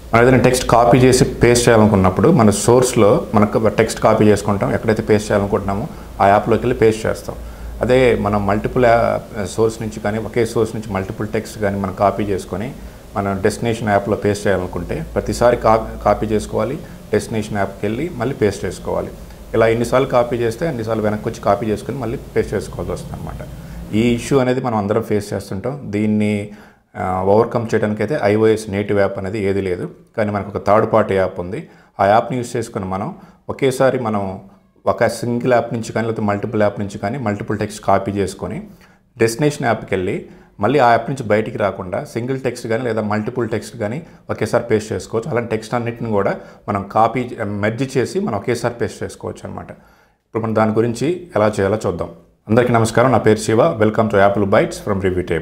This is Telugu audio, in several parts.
మనం ఏదైనా టెక్స్ట్ కాపీ చేసి పేస్ట్ చేయాలనుకున్నప్పుడు మన సోర్స్లో మనకు టెక్స్ట్ కాపీ చేసుకుంటాం ఎక్కడైతే పేస్ట్ చేయాలనుకుంటున్నామో ఆ యాప్లోకి వెళ్ళి పేస్ట్ చేస్తాం అదే మనం మల్టిపుల్ సోర్స్ నుంచి కానీ ఒకే సోర్స్ నుంచి మల్టిపుల్ టెక్స్ట్ కానీ మనం కాపీ చేసుకొని మన డెస్టినేషన్ యాప్లో పేస్ట్ చేయాలనుకుంటే ప్రతిసారి కాపీ కాపీ చేసుకోవాలి డెస్టినేషన్ యాప్కి వెళ్ళి మళ్ళీ పేస్ట్ చేసుకోవాలి ఇలా ఎన్నిసార్లు కాపీ చేస్తే అన్నిసార్లు వెనక్కి వచ్చి కాపీ చేసుకొని మళ్ళీ పేస్ట్ చేసుకోవాల్సి వస్తుంది అనమాట ఈ ఇష్యూ అనేది మనం అందరం ఫేస్ చేస్తుంటాం దీన్ని ఓవర్కమ్ చేయడానికి అయితే ఐఓఎస్ నేటివ్ యాప్ అనేది ఏది లేదు కానీ మనకు ఒక థర్డ్ పార్టీ యాప్ ఉంది ఆ యాప్ని యూస్ చేసుకుని మనం ఒకేసారి మనం ఒక సింగిల్ యాప్ నుంచి కానీ లేకపోతే మల్టిపుల్ యాప్ నుంచి కానీ మల్టిపుల్ టెక్స్ట్ కాపీ చేసుకొని డెస్టినేషన్ యాప్కి వెళ్ళి మళ్ళీ ఆ యాప్ నుంచి బయటికి రాకుండా సింగిల్ టెక్స్ట్ కానీ లేదా మల్టిపుల్ టెక్స్ట్ కానీ ఒకేసారి పేస్ట్ చేసుకోవచ్చు అలాంటి టెక్స్ట్ అన్నిటిని కూడా మనం కాపీ మెర్జ్ చేసి మనం ఒకేసారి పేస్ట్ చేసుకోవచ్చు అనమాట ఇప్పుడు మనం దాని గురించి ఎలా చేయాలో చూద్దాం అందరికీ నమస్కారం నా పేరు Shiva welcome to Apple bytes from review tape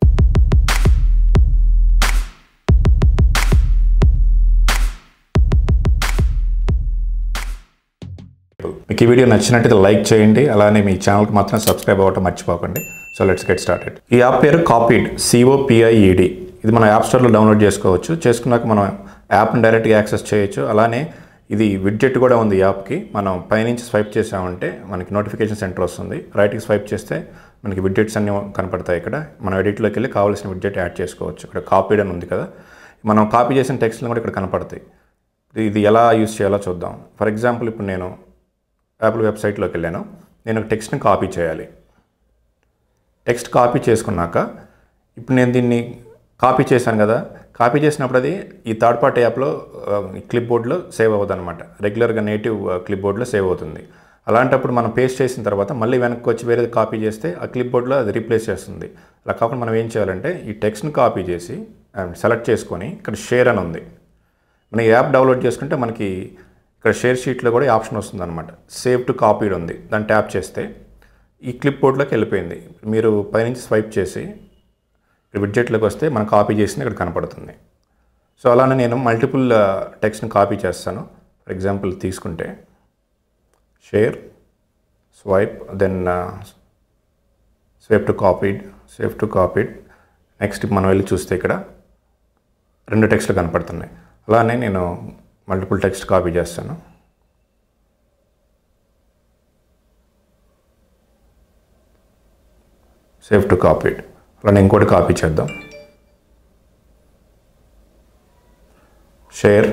మీకు ఈ వీడియో నచ్చినట్టయితే లైక్ చేయండి అలానే మీ ఛానల్కి మాత్రం సబ్స్క్రైబ్ అవ్వటం మర్చిపోకండి సో లెట్స్ గెట్ స్టార్టెడ్ ఈ యాప్ పేరు కాపీడ్ సిఓపిఐఈడి ఇది మనం యాప్ స్టోర్లో డౌన్లోడ్ చేసుకోవచ్చు చేసుకున్నాక మనం యాప్ని డైరెక్ట్గా యాక్సెస్ చేయొచ్చు అలానే ఇది విడ్జెట్ కూడా ఉంది ఈ యాప్కి మనం పైనుంచి స్వైప్ చేసామంటే మనకి నోటిఫికేషన్ సెంటర్ వస్తుంది రైట్కి స్వైప్ చేస్తే మనకి విడ్జెట్స్ అన్నీ కనపడతాయి ఇక్కడ మనం ఎడిట్లోకి వెళ్ళి కావాల్సిన విడ్జెట్ యాడ్ చేసుకోవచ్చు ఇక్కడ కాపీడ్ అని ఉంది కదా మనం కాపీ చేసిన టెక్స్ట్లు కూడా ఇక్కడ కనపడతాయి ఇది ఎలా యూస్ చేయాలో చూద్దాం ఫర్ ఎగ్జాంపుల్ ఇప్పుడు నేను యాపిల్ వెబ్సైట్లోకి వెళ్ళాను నేను ఒక టెక్స్ట్ని కాపీ చేయాలి టెక్స్ట్ కాపీ చేసుకున్నాక ఇప్పుడు నేను దీన్ని కాపీ చేశాను కదా కాపీ చేసినప్పుడు అది ఈ థర్డ్ పార్టీ యాప్లో క్లిప్ బోర్డ్లో సేవ్ అవ్వదు అనమాట రెగ్యులర్గా నేటివ్ క్లిప్ బోర్డ్లో సేవ్ అవుతుంది అలాంటప్పుడు మనం పేస్ట్ చేసిన తర్వాత మళ్ళీ వెనక్కి వచ్చి వేరేది కాపీ చేస్తే ఆ క్లిప్ బోర్డ్లో అది రీప్లేస్ చేస్తుంది అలా కాకుండా మనం ఏం చేయాలంటే ఈ టెక్స్ట్ని కాపీ చేసి సెలెక్ట్ చేసుకొని ఇక్కడ షేర్ అని ఉంది మన ఈ యాప్ డౌన్లోడ్ చేసుకుంటే మనకి ఇక్కడ షేర్ షీట్లో కూడా ఈ ఆప్షన్ వస్తుంది అనమాట సేవ్ టు కాపీడ్ ఉంది దాన్ని ట్యాప్ చేస్తే ఈ క్లిప్ బోర్డ్లోకి వెళ్ళిపోయింది మీరు పైనుంచి స్వైప్ చేసి ఇక్కడ విడ్జెట్లోకి వస్తే మనం కాపీ చేసింది ఇక్కడ కనపడుతుంది సో అలానే నేను మల్టిపుల్ టెక్స్ట్ని కాపీ చేస్తాను ఫర్ ఎగ్జాంపుల్ తీసుకుంటే share swipe then swipe to copied save to copied next మనం వెళ్ళి చూస్తే ఇక్కడ రెండు టెక్స్ట్లు కనపడుతున్నాయి అలానే నేను మల్టిపుల్ టెక్స్ట్ కాపీ చేస్తాను సేవ్ టు కాపీడ్ అలానే ఇంకోటి కాపీ చేద్దాం షేర్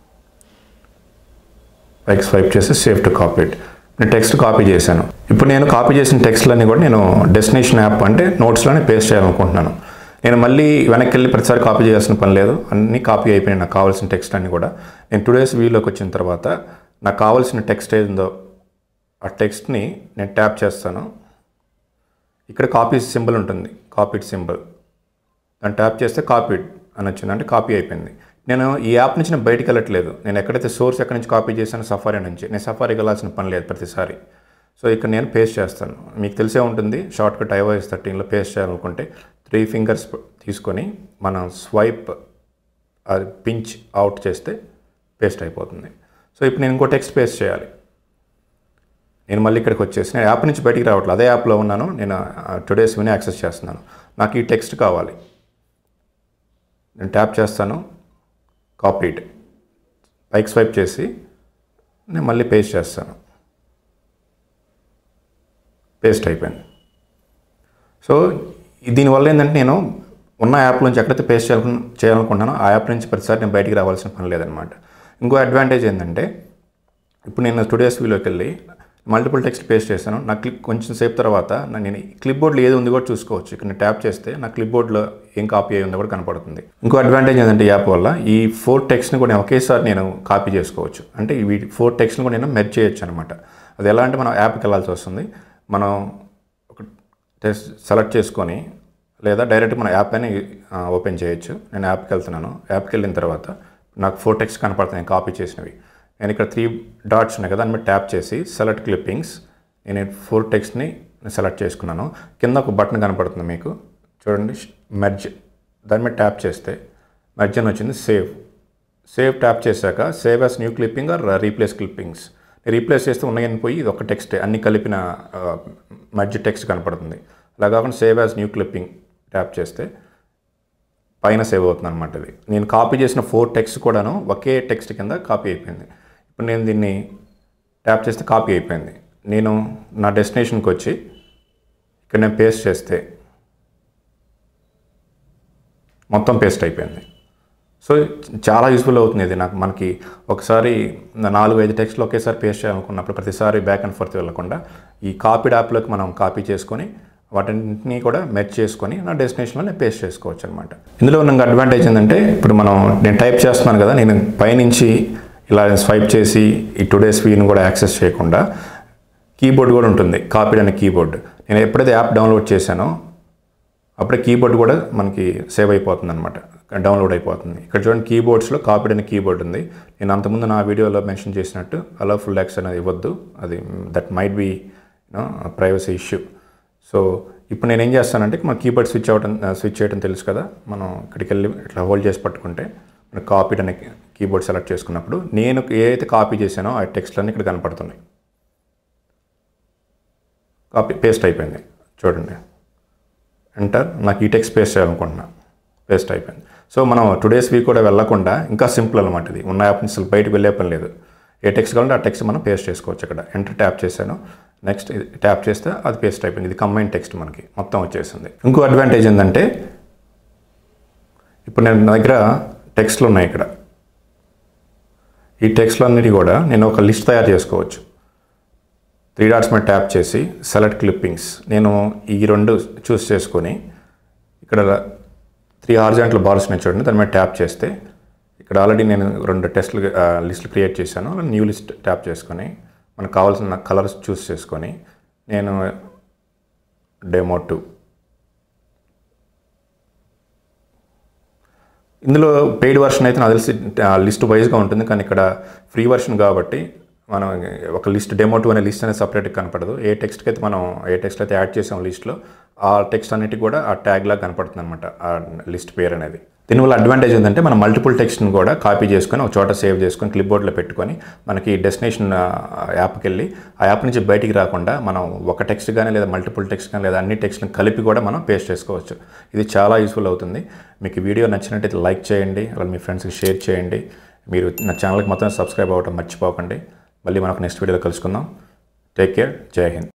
పైకి స్వైప్ చేసి సేవ్ టు కాపీడ్ నేను టెక్స్ట్ కాపీ చేశాను ఇప్పుడు నేను కాపీ చేసిన టెక్స్ట్లన్నీ కూడా నేను డెస్టినేషన్ యాప్ అంటే నోట్స్లోనే పేస్ట్ చేయాలనుకుంటున్నాను నేను మళ్ళీ వెనక్కి వెళ్ళి ప్రతిసారి కాపీ చేయాల్సిన పని లేదు అన్నీ కాపీ అయిపోయినాయి నాకు కావాల్సిన టెక్స్ట్ అన్నీ కూడా నేను టూ డేస్ వ్యూలోకి వచ్చిన తర్వాత నాకు కావాల్సిన టెక్స్ట్ ఏదో ఆ టెక్స్ట్ని నేను ట్యాప్ చేస్తాను ఇక్కడ కాపీ సింబల్ ఉంటుంది కాపీడ్ సింబల్ దాన్ని ట్యాప్ చేస్తే కాపీడ్ అని వచ్చింది అంటే కాపీ అయిపోయింది నేను ఈ యాప్ నుంచి నేను బయటికి వెళ్ళట్లేదు నేను ఎక్కడైతే సోర్స్ ఎక్కడి నుంచి కాపీ చేశానో సఫారీ నుంచి నేను సఫారీకి వెళ్ళాల్సిన పని లేదు ప్రతిసారి సో ఇక్కడ నేను పేస్ట్ చేస్తాను మీకు తెలిసే ఉంటుంది షార్ట్ కట్ ఐఓఎస్ థర్టీన్లో పేస్ట్ చేయాలనుకుంటే త్రీ ఫింగర్స్ తీసుకొని మనం స్వైప్ అది పించ్ అవుట్ చేస్తే పేస్ట్ అయిపోతుంది సో ఇప్పుడు నేను ఇంకో టెక్స్ట్ పేస్ట్ చేయాలి నేను మళ్ళీ ఇక్కడికి వచ్చేసి నేను యాప్ నుంచి బయటికి రావట్లేదు అదే యాప్లో ఉన్నాను నేను టుడేస్ విని యాక్సెస్ చేస్తున్నాను నాకు ఈ టెక్స్ట్ కావాలి నేను ట్యాప్ చేస్తాను కాపీడ్ పైకి స్వైప్ చేసి నేను మళ్ళీ పేస్ట్ చేస్తాను పేస్ట్ అయిపోయింది సో దీనివల్ల ఏంటంటే నేను ఉన్న యాప్ నుంచి ఎక్కడైతే పేస్ట్ చేయాలను చేయాలనుకుంటున్నానో ఆ యాప్ నుంచి ప్రతిసారి నేను బయటికి రావాల్సిన పని లేదనమాట ఇంకో అడ్వాంటేజ్ ఏంటంటే ఇప్పుడు నేను టుడేస్ వ్యూలోకి వెళ్ళి మల్టిపుల్ టెక్స్ట్ పేస్ట్ చేశాను నా క్లిక్ కొంచెం సేపు తర్వాత నా- నేను క్లిప్ బోర్డ్లో ఏది ఉంది కూడా చూసుకోవచ్చు ఇక్కడ నేను ట్యాప్ చేస్తే నా క్లిప్ బోర్డ్లో ఏం కాపీ అయి ఉందో కూడా కనపడుతుంది ఇంకో అడ్వాంటేజ్ ఏంటంటే ఈ యాప్ వల్ల ఈ ఫోర్ టెక్స్ట్ని కూడా నేను ఒకేసారి నేను కాపీ చేసుకోవచ్చు అంటే ఈ ఫోర్ టెక్స్ట్ని కూడా నేను మెర్జ్ చేయొచ్చు అనమాట అది ఎలా అంటే మనం యాప్కి వెళ్ళాల్సి వస్తుంది మనం ఒక టెస్ట్ సెలెక్ట్ చేసుకొని లేదా డైరెక్ట్ మన యాప్ అని ఓపెన్ చేయొచ్చు నేను యాప్కి వెళ్తున్నాను యాప్కి వెళ్ళిన తర్వాత నాకు ఫోర్ టెక్స్ట్ కనపడుతున్నాయి కాపీ చేసినవి నేను ఇక్కడ త్రీ డాట్స్ ఉన్నాయి కదా దాని మీద ట్యాప్ చేసి సెలెక్ట్ క్లిప్పింగ్స్ నేను ఫోర్ టెక్స్ట్ని సెలెక్ట్ చేసుకున్నాను కింద ఒక బటన్ కనపడుతుంది మీకు చూడండి మెర్జ్ దాని మీద ట్యాప్ చేస్తే మెర్జ్ అని వచ్చింది సేవ్ సేవ్ ట్యాప్ చేశాక save as new clipping or replace clippings replace చేస్తే ఉన్నాయని పోయి ఇది ఒక టెక్స్ట్ అన్ని కలిపిన మధ్య టెక్స్ట్ కనపడుతుంది అలా కాకుండా save as new clipping tap చేస్తే పైన సేవ్ అవుతుంది అనమాట ఇది నేను కాపీ చేసిన ఫోర్ టెక్స్ట్ కూడాను ఒకే టెక్స్ట్ కింద కాపీ అయిపోయింది ఇప్పుడు నేను దీన్ని ట్యాప్ చేస్తే కాపీ అయిపోయింది నేను నా డెస్టినేషన్కి వచ్చి ఇక్కడ నేను పేస్ట్ చేస్తే మొత్తం పేస్ట్ అయిపోయింది సో చాలా యూస్ఫుల్ అవుతుంది ఇది నాకు మనకి ఒకసారి నాలుగు ఐదు టెక్స్ట్లు ఒకేసారి పేస్ట్ చేయాలనుకున్నప్పుడు ప్రతిసారి బ్యాక్ అండ్ ఫోర్త్ వెళ్ళకుండా ఈ కాపీడ్ యాప్లోకి మనం కాపీ చేసుకొని వాటిని కూడా మెచ్ చేసుకొని నా డెస్టినేషన్లో నేను పేస్ట్ చేసుకోవచ్చు అనమాట ఇందులో నాకు అడ్వాంటేజ్ ఏంటంటే ఇప్పుడు మనం నేను టైప్ చేస్తున్నాను కదా నేను పైనుంచి ఇలా స్వైప్ చేసి ఈ టుడే స్వీన్ కూడా యాక్సెస్ చేయకుండా కీబోర్డ్ కూడా ఉంటుంది కాపీడ్ అనే కీబోర్డ్ నేను ఎప్పుడైతే యాప్ డౌన్లోడ్ చేశానో అప్పుడే కీబోర్డ్ కూడా మనకి సేవ్ అయిపోతుంది అనమాట డౌన్లోడ్ అయిపోతుంది ఇక్కడ చూడండి కీబోర్డ్స్లో కాపీడ్ అనే కీబోర్డ్ ఉంది నేను అంతకుముందు నా వీడియోలో మెన్షన్ చేసినట్టు అలా ఫుల్ యాక్స్ అనేది ఇవ్వద్దు అది that might be you know privacy issue so ఇప్పుడు నేను ఏం చేస్తానంటే మన కీబోర్డ్ స్విచ్ అవటం స్విచ్ చేయడం తెలుసు కదా మనం ఇక్కడికి వెళ్ళి ఇట్లా హోల్డ్ చేసి పట్టుకుంటే మన కాపీడ్ అనే కీబోర్డ్ సెలెక్ట్ చేసుకున్నప్పుడు నేను ఏదైతే కాపీ చేశానో ఆ టెక్స్ట్లన్నీ ఇక్కడ కనపడుతున్నాయి కాపీ పేస్ట్ అయిపోయింది చూడండి ఎంటర్ నాకు ఈ టెక్స్ట్ పేస్ట్ చేయాలనుకుంటున్నా పేస్ట్ అయిపోయింది సో మనం టుడేస్ వీక్ కూడా వెళ్ళకుండా ఇంకా సింపుల్ అనమాట ఇది ఉన్న యాప్ నుంచి అసలు బయటకు వెళ్ళే పని లేదు ఏ టెక్స్ట్ కావాలంటే ఆ టెక్స్ట్ మనం పేస్ట్ చేసుకోవచ్చు ఇక్కడ ఎంటర్ ట్యాప్ చేశాను నెక్స్ట్ ఇది ట్యాప్ చేస్తే అది పేస్ట్ అయిపోయింది ఇది కంబైన్ టెక్స్ట్ మనకి మొత్తం వచ్చేసింది ఇంకో అడ్వాంటేజ్ ఏంటంటే ఇప్పుడు నేను నా దగ్గర టెక్స్ట్లు ఉన్నాయి ఇక్కడ ఈ టెక్స్ట్లు అన్నిటి కూడా నేను ఒక లిస్ట్ తయారు చేసుకోవచ్చు త్రీ డాట్స్ మీద ట్యాప్ చేసి సెలెక్ట్ క్లిప్పింగ్స్ నేను ఈ రెండు చూస్ చేసుకొని ఇక్కడ త్రీ హార్జెంటల్ బార్స్ నేను చూడండి దాని మీద ట్యాప్ చేస్తే ఇక్కడ ఆల్రెడీ నేను రెండు టెస్ట్లు లిస్టులు క్రియేట్ చేశాను న్యూ లిస్ట్ ట్యాప్ చేసుకొని మనకు కావాల్సిన కలర్స్ చూస్ చేసుకొని నేను డెమో టూ ఇందులో పెయిడ్ వర్షన్ అయితే నాకు తెలిసి లిస్ట్ వైజ్గా ఉంటుంది కానీ ఇక్కడ ఫ్రీ వర్షన్ కాబట్టి మనం ఒక లిస్ట్ డెమో టూ అనే లిస్ట్ అనేది సపరేట్గా కనపడదు ఏ టెక్స్ట్కి అయితే మనం ఏ టెక్స్ట్ అయితే యాడ్ చేసాం లిస్ట్లో ఆ టెక్స్ట్ అన్నిటికి కూడా ఆ ట్యాగ్ లాగా కనపడుతుంది అనమాట ఆ లిస్ట్ పేరు అనేది దీనివల్ల అడ్వాంటేజ్ ఏంటంటే మనం మల్టిపుల్ టెక్స్ట్ని కూడా కాపీ చేసుకొని ఒక చోట సేవ్ చేసుకొని క్లిప్ బోర్డ్లో పెట్టుకొని మనకి డెస్టినేషన్ యాప్కి వెళ్ళి ఆ యాప్ నుంచి బయటికి రాకుండా మనం ఒక టెక్స్ట్ కానీ లేదా మల్టిపుల్ టెక్స్ట్ కానీ లేదా అన్ని టెక్స్ట్ని కలిపి కూడా మనం పేస్ట్ చేసుకోవచ్చు ఇది చాలా యూస్ఫుల్ అవుతుంది మీకు వీడియో నచ్చినట్టయితే లైక్ చేయండి అలా మీ ఫ్రెండ్స్కి షేర్ చేయండి మీరు నా ఛానల్కి మొత్తం సబ్స్క్రైబ్ అవ్వడం మర్చిపోకండి మళ్ళీ మనకు నెక్స్ట్ వీడియోలో కలుసుకుందాం టేక్ కేర్ జై హింద్